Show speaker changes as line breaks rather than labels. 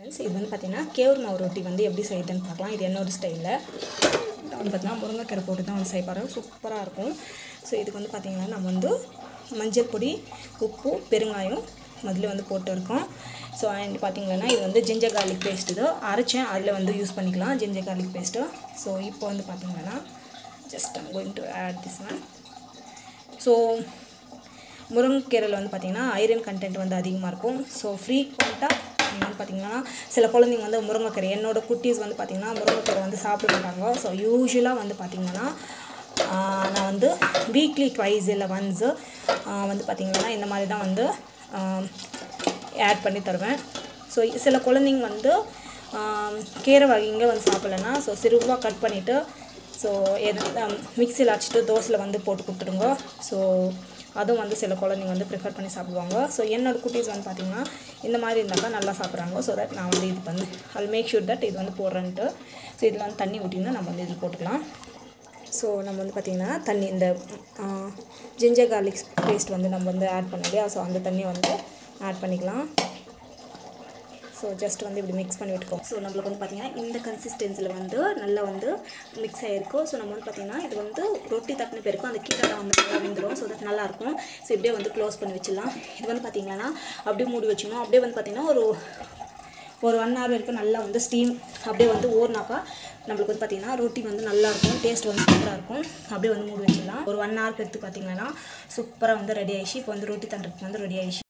இது வந்து பார்த்தீங்கன்னா கேவுர் மாவு ரொட்டி வந்து எப்படி செய்யுதுன்னு பார்க்கலாம் இது என்னோட ஸ்டைலில் வந்து பார்த்தீங்கன்னா முருங்கைக்கீரை போட்டு தான் வந்து செய்ய சூப்பராக இருக்கும் ஸோ இதுக்கு வந்து பார்த்திங்கன்னா நம்ம வந்து மஞ்சள் பொடி உப்பு பெருங்காயம் முதல்ல வந்து போட்டு இருக்கோம் ஸோ அண்ட் பார்த்தீங்கன்னா இது வந்து ஜிஞ்சர் கார்லிக் பேஸ்ட் இது அரைச்சேன் அதில் வந்து யூஸ் பண்ணிக்கலாம் ஜிஞ்சர் கார்லிக் பேஸ்ட்டு ஸோ இப்போ வந்து பார்த்தீங்கன்னா just I'm going to add this one so முருங்கைக்கீரையில் வந்து பார்த்திங்கன்னா ஐரன் கண்டென்ட் வந்து அதிகமாக இருக்கும் ஸோ ஃப்ரீக்வெண்ட்டாக நீங்கள் வந்து பார்த்திங்கன்னா சில குழந்தைங்க வந்து முருங்கைக்கீரை என்னோட குட்டீஸ் வந்து பார்த்திங்கன்னா முருங்கைக்கீரை வந்து சாப்பிட மாட்டாங்க ஸோ யூஸ்வலாக வந்து பார்த்திங்கன்னா ஆஹ், நான் வந்து வீக்லி ட்வைஸ் இல்லை ஒன்ஸு வந்து பார்த்திங்கன்னா இந்த மாதிரி தான் வந்து ஆட் பண்ணி தருவேன் ஸோ சில குழந்தைங்க வந்து ஆஹ், கீரை வகைங்க வந்து சாப்பிட்லன்னா ஸோ சிறுவாக கட் பண்ணிவிட்டு ஸோ எது மிக்சியில் அரைச்சிட்டு தோசையில் வந்து போட்டு கொடுத்துடுங்க ஸோ அதுவும் வந்து சில குழந்தைங்க வந்து ப்ரிஃபர் பண்ணி சாப்பிடுவாங்க ஸோ என்னோடய குட்டீஸ் வந்து பார்த்திங்கன்னா இந்த மாதிரி இருந்தாக்கா நல்லா சாப்பிட்றாங்க ஸோ தட் நான் வந்து இது வந்து அல் மேக் ஷூர் தட் இது வந்து போடுறேன்ட்டு ஸோ இதில் வந்து தண்ணி ஊற்றினா நம்ம வந்து இதில் போட்டுக்கலாம் ஸோ நம்ம வந்து பார்த்திங்கன்னா தண்ணி இந்த ஜிஞ்சர் கார்லிக் பேஸ்ட் வந்து நம்ம வந்து ஆட் பண்ண இல்லையா ஸோ அந்த தண்ணியை வந்து ஆட் பண்ணிக்கலாம் ஸோ ஜஸ்ட் வந்து இப்படி மிக்ஸ் பண்ணி விட்டுக்கோம் ஸோ நம்மளுக்கு வந்து பார்த்திங்கன்னா இந்த கன்சிஸ்டன்சியில் வந்து நல்லா வந்து மிக்ஸ் ஆகிருக்கும் ஸோ நம்ம வந்து பார்த்திங்கன்னா இது வந்து ரொட்டி தட்டின பேருக்கும் அந்த கீரை வந்து நல்லா வெந்துடும் ஸோ தட் நல்லாயிருக்கும் ஸோ இப்படியே வந்து க்ளோஸ் பண்ணி வச்சிடலாம் இது வந்து பார்த்திங்கன்னா அப்படியே மூடி வச்சுக்கணும் அப்படியே வந்து பார்த்திங்கன்னா ஒரு ஒரு ஒன் ஹவர் வரைக்கும் நல்லா வந்து ஸ்டீம் அப்படியே வந்து ஓர்னாக்கா நம்மளுக்கு வந்து பார்த்திங்கன்னா ரொட்டி வந்து நல்லா இருக்கும் டேஸ்ட் வந்து சூப்பராக இருக்கும் அப்படியே வந்து மூடி வச்சிடலாம் ஒரு ஒன் ஹவர் எடுத்து பார்த்திங்கன்னா சூப்பராக வந்து ரெடி ஆயிடுச்சு இப்போ வந்து ரொட்டி தண்டுறதுக்கு வந்து ரெடி ஆயிடுச்சு